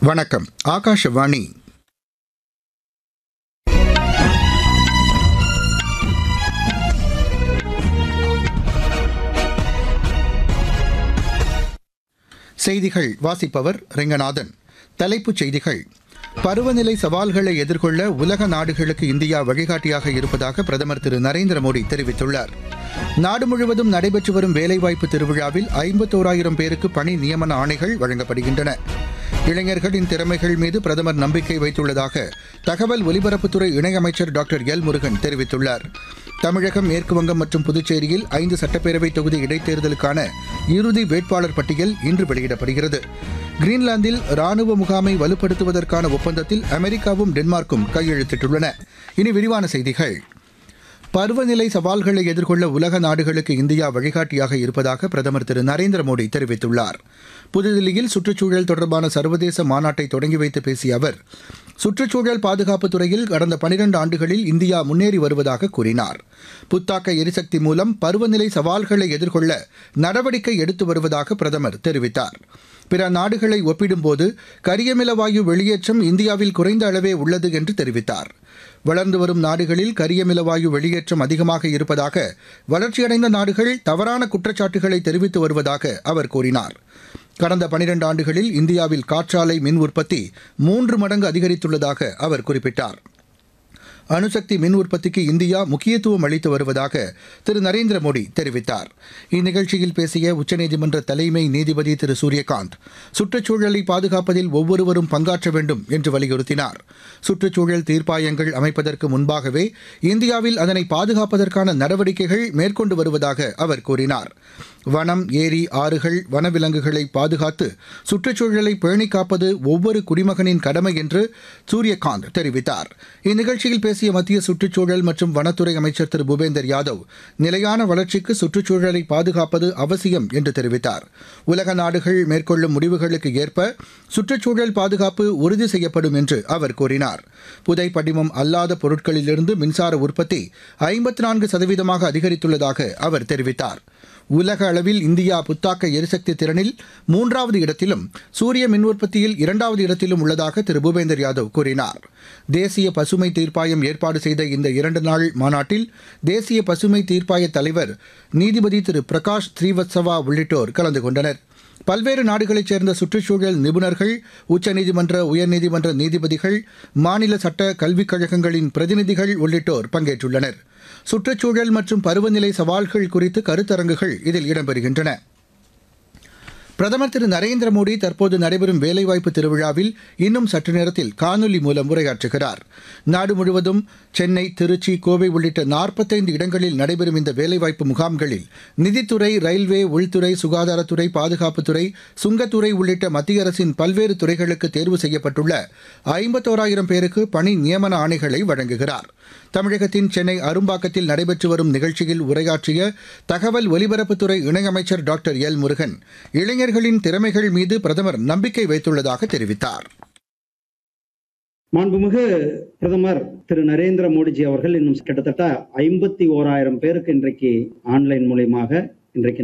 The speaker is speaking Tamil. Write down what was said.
வணக்கம் ஆகாஷவாணி செய்திகள் வாசிப்பவர் ரெங்கநாதன் தலைப்புச் செய்திகள் பருவநிலை சவால்களை எதிர்கொள்ள உலக நாடுகளுக்கு இந்தியா வழிகாட்டியாக இருப்பதாக பிரதமர் திரு நரேந்திர மோடி தெரிவித்துள்ளார் நாடு முழுவதும் நடைபெற்று வரும் வேலைவாய்ப்பு திருவிழாவில் ஐம்பத்தோராயிரம் பேருக்கு பணி நியமன ஆணைகள் வழங்கப்படுகின்றன இளைஞர்களின் திறமைகள் மீது பிரதமர் நம்பிக்கை வைத்துள்ளதாக தகவல் ஒலிபரப்புத்துறை இணையமைச்சர் டாக்டர் எல் முருகன் தெரிவித்துள்ளார் தமிழகம் மேற்குவங்கம் மற்றும் புதுச்சேரியில் ஐந்து சட்டப்பேரவை தொகுதி இடைத்தேர்தலுக்கான இறுதி வேட்பாளர் பட்டியல் இன்று வெளியிடப்படுகிறது கிரீன்லாந்தில் ராணுவ முகாமை வலுப்படுத்துவதற்கான ஒப்பந்தத்தில் அமெரிக்காவும் டென்மார்க்கும் கையெழுத்திட்டுள்ளன இனி விரிவான செய்திகள் பருவநிலை சவால்களை எதிர்கொள்ள உலக நாடுகளுக்கு இந்தியா வழிகாட்டியாக இருப்பதாக பிரதமர் திரு நரேந்திர மோடி தெரிவித்துள்ளார் புதுதில்லியில் சுற்றுச்சூழல் தொடர்பான சர்வதேச மாநாட்டை தொடங்கி வைத்து பேசிய அவர் சுற்றுச்சூழல் பாதுகாப்பு துறையில் கடந்த பனிரண்டு ஆண்டுகளில் இந்தியா முன்னேறி வருவதாக கூறினார் புத்தாக்க எரிசக்தி மூலம் பருவநிலை சவால்களை எதிர்கொள்ள நடவடிக்கை எடுத்து வருவதாக பிரதமர் தெரிவித்தார் பிற நாடுகளை ஒப்பிடும்போது கரியமில வாயு வெளியேற்றம் இந்தியாவில் குறைந்த அளவே உள்ளது என்று தெரிவித்தார் வளர்ந்து வரும் நாடுகளில் கரியமில வாயு வெளியேற்றம் அதிகமாக இருப்பதாக வளர்ச்சியடைந்த நாடுகள் தவறான குற்றச்சாட்டுகளை தெரிவித்து வருவதாக அவர் கூறினார் கடந்த பனிரெண்டு ஆண்டுகளில் இந்தியாவில் காற்றாலை மின் உற்பத்தி மூன்று மடங்கு அதிகரித்துள்ளதாக அவர் குறிப்பிட்டார் அணுசக்தி மின் உற்பத்திக்கு இந்தியா முக்கியத்துவம் அளித்து வருவதாக திரு நரேந்திர மோடி தெரிவித்தார் இந்நிகழ்ச்சியில் பேசிய உச்சநீதிமன்ற தலைமை நீதிபதி திரு சூரியகாந்த் சுற்றுச்சூழலை பாதுகாப்பதில் ஒவ்வொருவரும் பங்காற்ற வேண்டும் என்று வலியுறுத்தினார் சுற்றுச்சூழல் தீர்ப்பாயங்கள் அமைப்பதற்கு முன்பாகவே இந்தியாவில் அதனை பாதுகாப்பதற்கான நடவடிக்கைகள் மேற்கொண்டு வருவதாக அவர் கூறினார் வனம் ஏரி ஆறுகள் வனவிலங்குகளை பாதுகாத்து சுற்றுச்சூழலை பேணிக் காப்பது ஒவ்வொரு குடிமகனின் கடமை என்று சூரியகாந்த் தெரிவித்தார் இந்நிகழ்ச்சியில் பேசிய மத்திய சுற்றுச்சூழல் மற்றும் வனத்துறை அமைச்சர் திரு பூபேந்தர் யாதவ் நிலையான வளர்ச்சிக்கு சுற்றுச்சூழலை பாதுகாப்பது அவசியம் என்று தெரிவித்தார் உலக நாடுகள் மேற்கொள்ளும் முடிவுகளுக்கு ஏற்ப சுற்றுச்சூழல் பாதுகாப்பு உறுதி செய்யப்படும் என்று அவர் கூறினார் புதை படிமம் அல்லாத பொருட்களிலிருந்து மின்சார உற்பத்தி ஐம்பத்தி நான்கு சதவீதமாக அதிகரித்துள்ளதாக அவர் தெரிவித்தார் உலக அளவில் இந்தியா புத்தாக்க எரிசக்தி திறனில் மூன்றாவது இடத்திலும் சூரிய மின் உற்பத்தியில் இரண்டாவது இடத்திலும் உள்ளதாக திரு பூபேந்தர் யாதவ் கூறினார் தேசிய பசுமை தீர்ப்பாயம் ஏற்பாடு செய்த இந்த இரண்டு நாள் மாநாட்டில் தேசிய பசுமை தீர்ப்பாய தலைவர் நீதிபதி திரு பிரகாஷ் ஸ்ரீவத்சவா உள்ளிட்டோர் கலந்து கொண்டனர் பல்வேறு நாடுகளைச் சேர்ந்த சுற்றுச்சூழல் நிபுணர்கள் உச்சநீதிமன்ற உயர்நீதிமன்ற நீதிபதிகள் மாநில சட்ட கல்விக் கழகங்களின் பிரதிநிதிகள் உள்ளிட்டோர் பங்கேற்றுள்ளனர் சுற்றுச்சூழல் மற்றும் பருவநிலை சவால்கள் குறித்து கருத்தரங்குகள் இதில் இடம்பெறுகின்றன பிரதமர் திரு நரேந்திர மோடி தற்போது நடைபெறும் வேலைவாய்ப்பு திருவிழாவில் இன்னும் சற்று நேரத்தில் காணொலி மூலம் உரையாற்றுகிறார் நாடு முழுவதும் சென்னை திருச்சி கோவை உள்ளிட்ட நாற்பத்தைந்து இடங்களில் நடைபெறும் இந்த வேலைவாய்ப்பு முகாம்களில் நிதித்துறை ரயில்வே உள்துறை சுகாதாரத்துறை பாதுகாப்புத்துறை சுங்கத்துறை உள்ளிட்ட மத்திய அரசின் பல்வேறு துறைகளுக்கு தேர்வு செய்யப்பட்டுள்ள ஐம்பத்தோராயிரம் பேருக்கு பணி நியமன ஆணைகளை வழங்குகிறார் தமிழகத்தின் சென்னை அரும்பாக்கத்தில் நடைபெற்று வரும் நிகழ்ச்சியில் உரையாற்றிய தகவல் ஒலிபரப்புத்துறை இணையமைச்சர் டாக்டர் எல் முருகன் இளைஞர்களின் திறமைகள் மீது பிரதமர் நம்பிக்கை வைத்துள்ளதாக தெரிவித்தார் மாண்புமிகு பிரதமர் திரு நரேந்திர மோடிஜி அவர்கள் இன்னும் கிட்டத்தட்ட ஐம்பத்தி ஓராயிரம் பேருக்கு இன்றைக்கு ஆன்லைன் மூலியமாக இன்றைக்கு